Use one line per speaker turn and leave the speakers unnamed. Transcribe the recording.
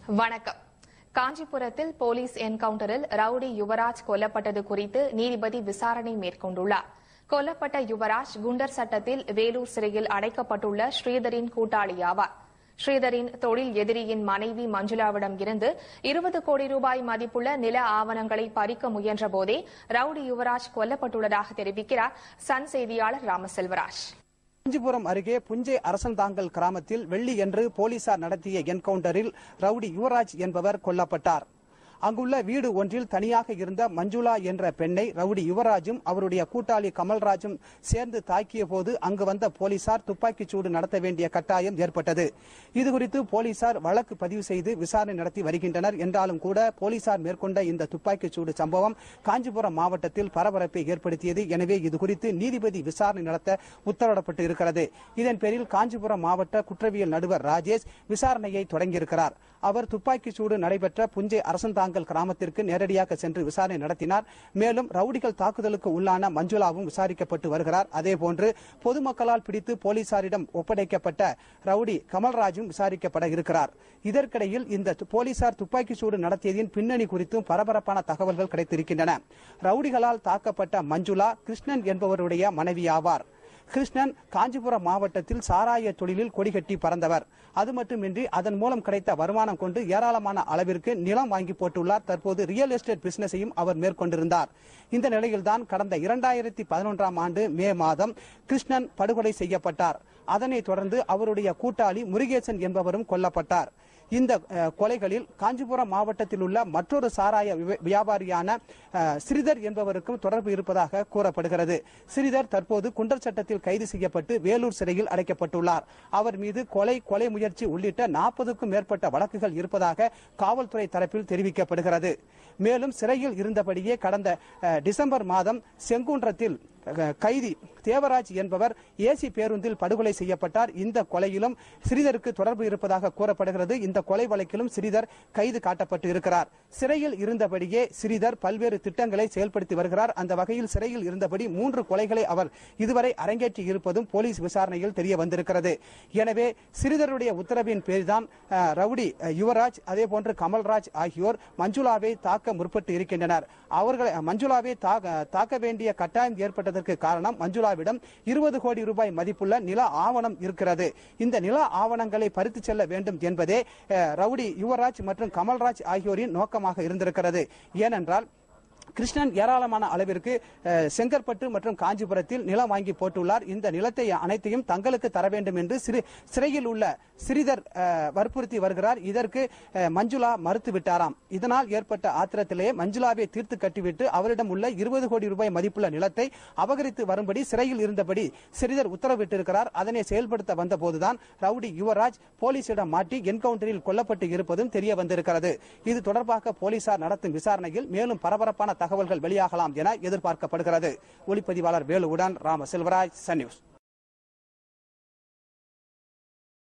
வணக்கம் காஞ்சிபுரத்தில் police என்கவுண்டரில் rowdy Yuvraj கொல்லப்பட்டது குறித்து நீதிபதி விசாரணை மேற்கொண்டுள்ளார் கொல்லப்பட்ட யுவராஜ் குண்டர் சட்டத்தில் வேலூர் சிறையில் அடைக்கப்பட்டுள்ள ஸ்ரீதரின் கூட்டாளி ஆவார் ஸ்ரீதரின் தொழில் எதிரியின் மனைவி மஞ்சுளாவிடம் இருந்து இருபது கோடி ரூபாய் மதிப்புள்ள நில ஆவணங்களை பறிக்க முயன்றபோதே ரவுடி யுவராஜ் கொல்லப்பட்டுள்ளதாக தெரிவிக்கிறார் சன் செய்தியாளர் ராமசெல்வராஜ்
காஞ்சிபுரம் அருகே புஞ்சை அரசன்தாங்கல் கிராமத்தில் வெள்ளியன்று போலீசார் நடத்திய என்கவுண்டரில் ரவுடி யுவராஜ் என்பவர் கொல்லப்பட்டார் அங்குள்ள வீடு ஒன்றில் தனியாக இருந்த மஞ்சுளா என்ற பெண்ணை ரவுடி யுவராஜும் அவருடைய கூட்டாளி கமல்ராஜும் சேர்ந்து தாக்கிய போது அங்கு வந்த போலீசார் துப்பாக்கிச் சூடு நடத்த வேண்டிய கட்டாயம் ஏற்பட்டது இதுகுறித்து போலீசார் வழக்கு பதிவு செய்து விசாரணை நடத்தி வருகின்றனர் என்றாலும் கூட போலீசார் மேற்கொண்ட இந்த துப்பாக்கிச் சூடு சம்பவம் காஞ்சிபுரம் மாவட்டத்தில் பரபரப்பை ஏற்படுத்தியது எனவே இதுகுறித்து நீதிபதி விசாரணை நடத்த உத்தரவிடப்பட்டு இருக்கிறது இதன் பேரில் காஞ்சிபுரம் மாவட்ட குற்றவியல் நடுவர் ராஜேஷ் விசாரணையை தொடங்கியிருக்கிறார் அவர் துப்பாக்கிச் சூடு நடைபெற்ற புஞ்சை அரசந்தாங்கல் கிராமத்திற்கு நேரடியாக சென்று விசாரணை நடத்தினார் மேலும் ரவுடிகள் தாக்குதலுக்கு உள்ளான மஞ்சுளாவும் விசாரிக்கப்பட்டு வருகிறார் அதேபோன்று பொதுமக்களால் பிடித்து போலீசாரிடம் ஒப்படைக்கப்பட்ட ரவுடி கமல்ராஜும் விசாரிக்கப்பட இருக்கிறார் இதற்கிடையில் இந்த து- போலீசார் துப்பாக்கிச் சூடு நடத்தியதின் பின்னணி குறித்தும் பரபரப்பான தகவல்கள் கிடைத்திருக்கின்றன ரவுடிகளால் தாக்கப்பட்ட மஞ்சுளா கிருஷ்ணன் என்பவருடைய மனைவி ஆவார் கிருஷ்ணன் காஞ்சிபுரம் மாவட்டத்தில் சாராய தொழிலில் கொடிகட்டி பறந்தவர் அது மட்டுமின்றி அதன் மூலம் கிடைத்த வருமானம் கொண்டு ஏராளமான அளவிற்கு நிலம் வாங்கி போட்டுள்ளார் தற்போது ரியல் எஸ்டேட் பிசினஸையும் அவர் மேற்கொண்டிருந்தார் இந்த நிலையில்தான் கடந்த இரண்டாயிரத்தி பதினொன்றாம் ஆண்டு மே மாதம் கிருஷ்ணன் படுகொலை செய்யப்பட்டார் அதனைத் தொடர்ந்து அவருடைய கூட்டாளி முருகேசன் என்பவரும் கொல்லப்பட்டார் இந்த அஹ், கொலைகளில் காஞ்சிபுரம் மாவட்டத்தில் உள்ள மற்றொரு சாராய விவ- வியாபாரியான அஹ், ஸ்ரீதர் என்பவருக்கும் தொடர்பு இருப்பதாக கூறப்படுகிறது ஸ்ரீதர் தற்போது குண்டர் சட்டத்தில் கைது செய்யப்பட்டு வேலூர் சிறையில் அடைக்கப்பட்டுள்ளார் அவர் மீது கொலை கொலை முயற்சி உள்ளிட்ட நாற்பதுக்கும் மேற்பட்ட வழக்குகள் இருப்பதாக காவல்துறை தரப்பில் தெரிவிக்கப்படுகிறது மேலும் சிறையில் இருந்தபடியே கடந்த அஹ், டிசம்பர் மாதம் செங்குன்றத்தில் அஹ், கைதி தேவராஜ் என்பவர் ஏசி பேருந்தில் படுகொலை செய்யப்பட்டார் இந்த கொலையிலும் ஸ்ரீதருக்கு தொடர்பு இருப்பதாக கூறப்படுகிறது இந்த கொலை வழக்கிலும் ஸ்ரீதர் கைது காட்டப்பட்டு இருக்கிறார் சிறையில் இருந்தபடியே ஸ்ரீதர் பல்வேறு திட்டங்களை செயல்படுத்தி வருகிறார் அந்த வகையில் சிறையில் இருந்தபடி மூன்று கொலைகளை அவர் இதுவரை அரங்கேற்றி இருப்பதும் போலீஸ் விசாரணையில் தெரிய வந்திருக்கிறது எனவே ஸ்ரீதருடைய உத்தரவின் பேரில்தான் அஹ், ரவுடி அஹ், யுவராஜ் அதே போன்று கமல்ராஜ் ஆகியோர் மஞ்சுளாவை தாக்க முற்பட்டு இருக்கின்றனர் அவர்களை மஞ்சுளாவை தாக்க- தாக்க வேண்டிய கட்டாயம் ஏற்பட்டதற்கு காரணம் மஞ்சுளாவிடம் இருபது கோடி ரூபாய் மதிப்புள்ள நில ஆவணம் இருக்கிறது இந்த நில ஆவணங்களை பறித்து செல்ல வேண்டும் என்பதே அஹ், ரவுடி யுவராஜ் மற்றும் கமல்ராஜ் ஆகியோரின் நோக்கமாக இருந்திருக்கிறது ஏனென்றால் கிருஷ்ணன் ஏராளமான அளவிற்கு அஹ், செங்கற்பட்டு மற்றும் காஞ்சிபுரத்தில் நிலம் வாங்கி போட்டுள்ளார் இந்த நிலத்தை அனைத்தையும் தங்களுக்கு தர வேண்டும் என்று சிறு சிறையில் உள்ள ஸ்ரீதர் அஹ், வற்புறுத்தி வருகிறார் இதற்கு அஹ், மஞ்சுளா மறுத்து விட்டாராம் இதனால் ஏற்பட்ட ஆத்திரத்திலேயே மஞ்சுளாவை தீர்த்து கட்டிவிட்டு அவரிடம் உள்ள இருபது கோடி ரூபாய் மதிப்புள்ள நிலத்தை அபகரித்து வரும்படி சிறையில் இருந்தபடி ஸ்ரீதர் உத்தரவிட்டிருக்கிறார் அதனை செயல்படுத்த வந்தபோதுதான் ரவுடி யுவராஜ் போலீசிடம் மாட்டி என்கவுண்டரில் கொல்லப்பட்டு இருப்பதும் தெரிய வந்திருக்கிறது இது தொடர்பாக போலீசார் நடத்தும் விசாரணையில் மேலும் பரபரப்பான தகவல்கள் வெளியாகலாம் என எதிர்பார்க்கப்படுகிறது ஒளிப்பதிவாளர் வேலுவுடன் ராம செல்வராஜ் சன் நியூஸ்